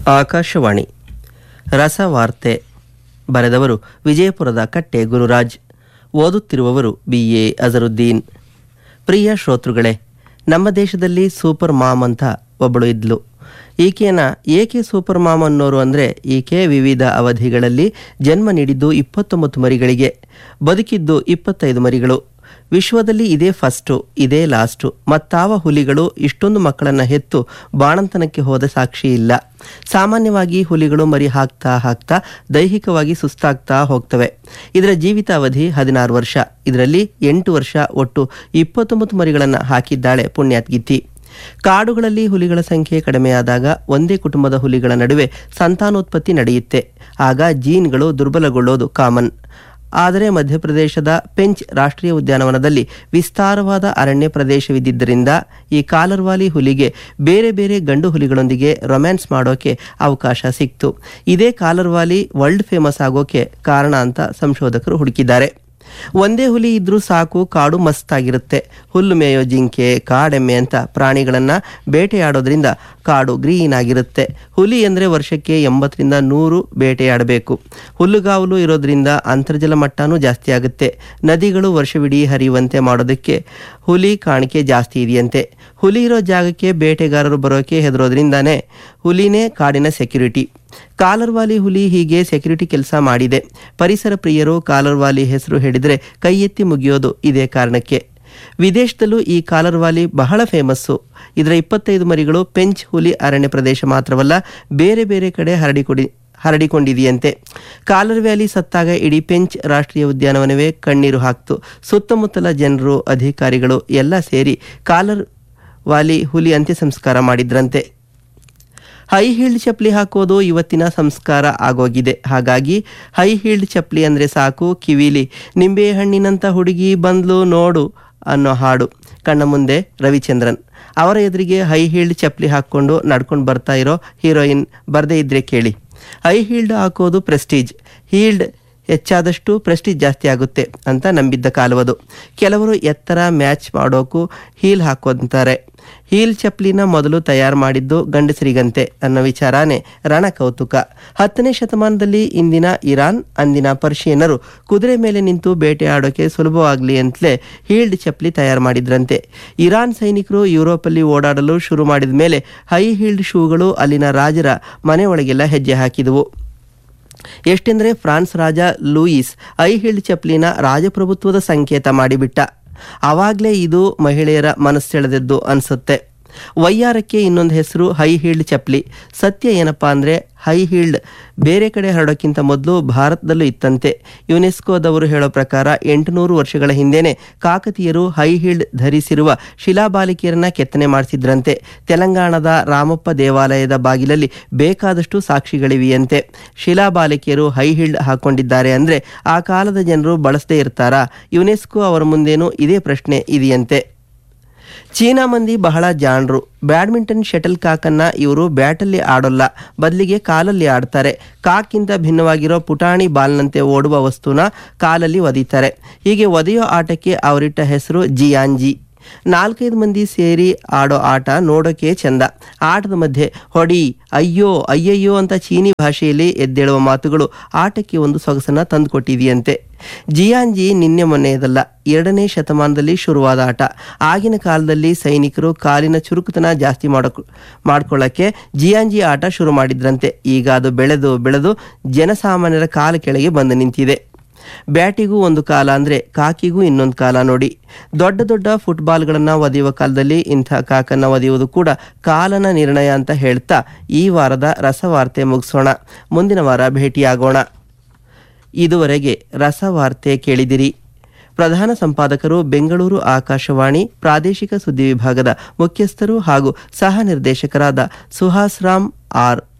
ಆಕಾಶವಾಣಿ ರಸವಾರ್ತೆ ಬರೆದವರು ವಿಜಯಪುರದ ಕಟ್ಟೆ ಗುರುರಾಜ್ ಓದುತ್ತಿರುವವರು ಬಿ ಎ ಅಜರುದ್ದೀನ್ ಪ್ರಿಯ ಶ್ರೋತೃಗಳೇ ನಮ್ಮ ದೇಶದಲ್ಲಿ ಸೂಪರ್ ಮಾಮ್ ಅಂತ ಒಬ್ಬಳು ಇದ್ಲು ಈಕೆನ ಏಕೆ ಸೂಪರ್ ಮಾಮ್ ಅನ್ನೋರು ಅಂದರೆ ಈಕೆ ವಿವಿಧ ಅವಧಿಗಳಲ್ಲಿ ಜನ್ಮ ನೀಡಿದ್ದು ಇಪ್ಪತ್ತೊಂಬತ್ತು ಮರಿಗಳಿಗೆ ಬದುಕಿದ್ದು ಇಪ್ಪತ್ತೈದು ಮರಿಗಳು ವಿಶ್ವದಲ್ಲಿ ಇದೇ ಫಸ್ಟು ಇದೇ ಲಾಸ್ಟು ಮತ್ತಾವ ಹುಲಿಗಳು ಇಷ್ಟೊಂದು ಮಕ್ಕಳನ್ನು ಹೆತ್ತು ಬಾಣಂತನಕ್ಕೆ ಹೋದ ಸಾಕ್ಷಿ ಇಲ್ಲ ಸಾಮಾನ್ಯವಾಗಿ ಹುಲಿಗಳು ಮರಿ ಹಾಕ್ತಾ ಹಾಕ್ತಾ ದೈಹಿಕವಾಗಿ ಸುಸ್ತಾಗ್ತಾ ಹೋಗ್ತವೆ ಇದರ ಜೀವಿತ ಅವಧಿ ಹದಿನಾರು ವರ್ಷ ಇದರಲ್ಲಿ ಎಂಟು ವರ್ಷ ಒಟ್ಟು ಇಪ್ಪತ್ತೊಂಬತ್ತು ಮರಿಗಳನ್ನು ಹಾಕಿದ್ದಾಳೆ ಪುಣ್ಯಾತ್ಗಿತ್ತಿ ಕಾಡುಗಳಲ್ಲಿ ಹುಲಿಗಳ ಸಂಖ್ಯೆ ಕಡಿಮೆಯಾದಾಗ ಒಂದೇ ಕುಟುಂಬದ ಹುಲಿಗಳ ನಡುವೆ ಸಂತಾನೋತ್ಪತ್ತಿ ನಡೆಯುತ್ತೆ ಆಗ ಜೀನ್ಗಳು ದುರ್ಬಲಗೊಳ್ಳೋದು ಕಾಮನ್ ಆದರೆ ಮಧ್ಯಪ್ರದೇಶದ ಪೆಂಚ್ ರಾಷ್ಟ್ರೀಯ ಉದ್ಯಾನವನದಲ್ಲಿ ವಿಸ್ತಾರವಾದ ಅರಣ್ಯ ಪ್ರದೇಶವಿದ್ದಿದ್ದರಿಂದ ಈ ಕಾಲರ್ವಾಲಿ ಹುಲಿಗೆ ಬೇರೆ ಬೇರೆ ಗಂಡು ಹುಲಿಗಳೊಂದಿಗೆ ರೊಮ್ಯಾನ್ಸ್ ಮಾಡೋಕೆ ಅವಕಾಶ ಸಿಕ್ತು ಇದೇ ಕಾಲರ್ವಾಲಿ ವರ್ಲ್ಡ್ ಫೇಮಸ್ ಆಗೋಕೆ ಕಾರಣ ಅಂತ ಸಂಶೋಧಕರು ಹುಡುಕಿದ್ದಾರೆ ಒಂದೇ ಹುಲಿ ಇದ್ರೂ ಸಾಕು ಕಾಡು ಮಸ್ತಾಗಿರುತ್ತೆ ಹುಲ್ಲು ಮೇಯೋ ಜಿಂಕೆ ಕಾಡೆಮ್ಮೆ ಅಂತ ಪ್ರಾಣಿಗಳನ್ನ ಬೇಟೆಯಾಡೋದ್ರಿಂದ ಕಾಡು ಗ್ರೀನ್ ಆಗಿರುತ್ತೆ ಹುಲಿ ಅಂದರೆ ವರ್ಷಕ್ಕೆ ಎಂಬತ್ತರಿಂದ ನೂರು ಬೇಟೆಯಾಡಬೇಕು ಹುಲ್ಲುಗಾವಲು ಇರೋದ್ರಿಂದ ಅಂತರ್ಜಲ ಮಟ್ಟನೂ ಜಾಸ್ತಿ ಆಗುತ್ತೆ ನದಿಗಳು ವರ್ಷವಿಡೀ ಹರಿಯುವಂತೆ ಮಾಡೋದಕ್ಕೆ ಹುಲಿ ಕಾಣಿಕೆ ಜಾಸ್ತಿ ಇದೆಯಂತೆ ಹುಲಿ ಇರೋ ಜಾಗಕ್ಕೆ ಬೇಟೆಗಾರರು ಬರೋಕೆ ಹೆದರೋದ್ರಿಂದಾನೇ ಹುಲಿನೇ ಕಾಡಿನ ಸೆಕ್ಯುರಿಟಿ ಕಾಲರ್ವಾಲಿ ಹುಲಿ ಹೀಗೆ ಸೆಕ್ಯುರಿಟಿ ಕೆಲಸ ಮಾಡಿದೆ ಪರಿಸರ ಪ್ರಿಯರು ಕಾಲರ್ವಾಲಿ ಹೆಸರು ಹೇಳಿದರೆ ಕೈ ಎತ್ತಿ ಮುಗಿಯೋದು ಇದೇ ಕಾರಣಕ್ಕೆ ವಿದೇಶದಲ್ಲೂ ಈ ಕಾಲರ್ವಾಲಿ ಬಹಳ ಫೇಮಸ್ಸು ಇದರ ಇಪ್ಪತ್ತೈದು ಮರಿಗಳು ಪೆಂಚ್ ಹುಲಿ ಅರಣ್ಯ ಪ್ರದೇಶ ಮಾತ್ರವಲ್ಲ ಬೇರೆ ಬೇರೆ ಕಡೆ ಹರಡಿಕೊಡಿ ಹರಡಿಕೊಂಡಿದೆಯಂತೆ ಕಾಲರ್ ವ್ಯಾಲಿ ಸತ್ತಾಗ ಇಡೀ ಪೆಂಚ್ ರಾಷ್ಟ್ರೀಯ ಉದ್ಯಾನವನವೇ ಕಣ್ಣೀರು ಹಾಕ್ತು ಸುತ್ತಮುತ್ತಲ ಜನರು ಅಧಿಕಾರಿಗಳು ಎಲ್ಲ ಸೇರಿ ಕಾಲರ್ ವಾಲಿ ಹುಲಿ ಅಂತ್ಯ ಸಂಸ್ಕಾರ ಮಾಡಿದ್ರಂತೆ ಹೈ ಹೀಲ್ಡ್ ಚಪ್ಪಲಿ ಹಾಕೋದು ಇವತ್ತಿನ ಸಂಸ್ಕಾರ ಆಗೋಗಿದೆ ಹಾಗಾಗಿ ಹೈ ಹೀಲ್ಡ್ ಚಪ್ಪಲಿ ಅಂದರೆ ಸಾಕು ಕಿವಿಲಿ ನಿಂಬೆ ಹಣ್ಣಿನಂಥ ಹುಡುಗಿ ಬಂದ್ಲು ನೋಡು ಅನ್ನೋ ಹಾಡು ಕಣ್ಣ ಮುಂದೆ ರವಿಚಂದ್ರನ್ ಅವರ ಎದುರಿಗೆ ಹೈ ಹೀಲ್ಡ್ ಚಪ್ಪಲಿ ಹಾಕ್ಕೊಂಡು ನಡ್ಕೊಂಡು ಬರ್ತಾ ಇರೋ ಹೀರೋಯಿನ್ ಬರದೇ ಇದ್ರೆ ಕೇಳಿ ಹೈ ಹೀಲ್ಡ್ ಹಾಕೋದು ಪ್ರೆಸ್ಟೀಜ್ ಹೀಲ್ಡ್ ಹೆಚ್ಚಾದಷ್ಟು ಪ್ರೆಸ್ಟೀಜ್ ಜಾಸ್ತಿ ಆಗುತ್ತೆ ಅಂತ ನಂಬಿದ್ದ ಕಾಲವದು ಕೆಲವರು ಎತ್ತರ ಮ್ಯಾಚ್ ಮಾಡೋಕು ಹೀಲ್ ಹಾಕೋಂತಾರೆ ಹೀಲ್ ಚಪ್ಪಲಿನ ಮೊದಲು ತಯಾರು ಮಾಡಿದ್ದು ಗಂಡಸರಿಗಂತೆ ಅನ್ನೋ ವಿಚಾರನೇ ರಣ ಕೌತುಕ ಹತ್ತನೇ ಶತಮಾನದಲ್ಲಿ ಇಂದಿನ ಇರಾನ್ ಅಂದಿನ ಪರ್ಷಿಯನ್ನರು ಕುದುರೆ ಮೇಲೆ ನಿಂತು ಬೇಟೆ ಆಡೋಕೆ ಸುಲಭವಾಗಲಿ ಅಂತಲೇ ಹೀಲ್ಡ್ ಚಪ್ಪಲಿ ತಯಾರು ಮಾಡಿದ್ರಂತೆ ಇರಾನ್ ಸೈನಿಕರು ಯುರೋಪಲ್ಲಿ ಓಡಾಡಲು ಶುರು ಮಾಡಿದ ಮೇಲೆ ಹೈ ಹೀಲ್ಡ್ ಶೂಗಳು ಅಲ್ಲಿನ ರಾಜರ ಮನೆ ಒಳಗೆಲ್ಲ ಹೆಜ್ಜೆ ಹಾಕಿದವು ಎಷ್ಟೆಂದರೆ ಫ್ರಾನ್ಸ್ ರಾಜ ಲೂಯಿಸ್ ಐ ಹೀಲ್ಡ್ ಚಪ್ಲಿನ ರಾಜಪ್ರಭುತ್ವದ ಸಂಕೇತ ಮಾಡಿಬಿಟ್ಟ ಆವಾಗಲೇ ಇದು ಮಹಿಳೆಯರ ಮನಸ್ಸೆಳೆದದ್ದು ಅನಿಸುತ್ತೆ ವಯ್ಯಾರಕ್ಕೆ ಇನ್ನೊಂದು ಹೆಸರು ಹೈ ಹೀಲ್ಡ್ ಚಪ್ಪಲಿ ಸತ್ಯ ಏನಪ್ಪಾ ಅಂದರೆ ಹೈ ಹೀಲ್ಡ್ ಬೇರೆ ಕಡೆ ಹರಡೋಕ್ಕಿಂತ ಮೊದಲು ಭಾರತದಲ್ಲೂ ಇತ್ತಂತೆ ಯುನೆಸ್ಕೋದವರು ಹೇಳೋ ಪ್ರಕಾರ ಎಂಟುನೂರು ವರ್ಷಗಳ ಹಿಂದೆನೆ ಕಾಕತೀಯರು ಹೈ ಹೀಲ್ಡ್ ಧರಿಸಿರುವ ಶಿಲಾಬಾಲಿಕೆಯರನ್ನ ಕೆತ್ತನೆ ಮಾಡಿಸಿದ್ರಂತೆ ತೆಲಂಗಾಣದ ರಾಮಪ್ಪ ದೇವಾಲಯದ ಬಾಗಿಲಲ್ಲಿ ಬೇಕಾದಷ್ಟು ಸಾಕ್ಷಿಗಳಿವೆಯಂತೆ ಶಿಲಾಬಾಲಿಕೆಯರು ಹೈ ಹೀಲ್ಡ್ ಹಾಕೊಂಡಿದ್ದಾರೆ ಅಂದರೆ ಆ ಕಾಲದ ಜನರು ಬಳಸದೇ ಇರ್ತಾರಾ ಯುನೆಸ್ಕೋ ಅವರ ಮುಂದೇನೂ ಇದೇ ಪ್ರಶ್ನೆ ಇದೆಯಂತೆ ಚೀನಾ ಮಂದಿ ಬಹಳ ಜಾಣರು ಬ್ಯಾಡ್ಮಿಂಟನ್ ಶಟಲ್ ಕಾಕನ್ನ ಇವರು ಬ್ಯಾಟಲ್ಲಿ ಆಡೋಲ್ಲ ಬದಲಿಗೆ ಕಾಲಲ್ಲಿ ಆಡ್ತಾರೆ ಕಾಕ್ಕಿಂತ ಭಿನ್ನವಾಗಿರೋ ಪುಟಾಣಿ ಬಾಲ್ನಂತೆ ಓಡುವ ವಸ್ತುನ ಕಾಲಲ್ಲಿ ಒದೀತಾರೆ ಹೀಗೆ ಒದೆಯೋ ಆಟಕ್ಕೆ ಅವರಿಟ್ಟ ಹೆಸರು ಜಿಯಾನ್ಜಿ ನಾಲ್ಕೈದು ಮಂದಿ ಸೇರಿ ಆಡೋ ಆಟ ನೋಡೋಕೆ ಚಂದ ಆಟದ ಮಧ್ಯೆ ಹೊಡಿ ಅಯ್ಯೋ ಅಯ್ಯಯ್ಯೋ ಅಂತ ಚೀನಿ ಭಾಷೆಯಲ್ಲಿ ಎದ್ದೇಳುವ ಮಾತುಗಳು ಆಟಕ್ಕೆ ಒಂದು ಸೊಗಸನ್ನ ತಂದುಕೊಟ್ಟಿದೆಯಂತೆ ಜಿಯಾನ್ಜಿ ನಿನ್ನೆ ಮೊನ್ನೆಯದಲ್ಲ ಎರಡನೇ ಶತಮಾನದಲ್ಲಿ ಶುರುವಾದ ಆಟ ಆಗಿನ ಕಾಲದಲ್ಲಿ ಸೈನಿಕರು ಕಾಲಿನ ಚುರುಕುತನ ಜಾಸ್ತಿ ಮಾಡಕ್ ಮಾಡ್ಕೊಳ್ಳೋಕ್ಕೆ ಜಿಯಾನ್ಜಿ ಆಟ ಶುರು ಮಾಡಿದ್ರಂತೆ ಈಗ ಅದು ಬೆಳೆದು ಬೆಳೆದು ಜನಸಾಮಾನ್ಯರ ಕಾಲ ಕೆಳಗೆ ಬಂದು ನಿಂತಿದೆ ಬ್ಯಾಟಿಗೂ ಒಂದು ಕಾಲ ಅಂದರೆ ಕಾಕಿಗೂ ಇನ್ನೊಂದು ಕಾಲ ನೋಡಿ ದೊಡ್ಡ ದೊಡ್ಡ ಫುಟ್ಬಾಲ್ಗಳನ್ನು ಒದೆಯುವ ಕಾಲದಲ್ಲಿ ಇಂಥ ಕಾಕನ್ನು ಒದೆಯುವುದು ಕೂಡ ಕಾಲನ ನಿರ್ಣಯ ಅಂತ ಹೇಳ್ತಾ ಈ ವಾರದ ರಸವಾರ್ತೆ ಮುಗಿಸೋಣ ಮುಂದಿನ ವಾರ ಭೇಟಿಯಾಗೋಣ ಇದುವರೆಗೆ ರಸವಾರ್ತೆ ಕೇಳಿದಿರಿ ಪ್ರಧಾನ ಸಂಪಾದಕರು ಬೆಂಗಳೂರು ಆಕಾಶವಾಣಿ ಪ್ರಾದೇಶಿಕ ಸುದ್ದಿ ವಿಭಾಗದ ಮುಖ್ಯಸ್ಥರು ಹಾಗೂ ಸಹ ನಿರ್ದೇಶಕರಾದ ಸುಹಾಸ್ ರಾಮ್ ಆರ್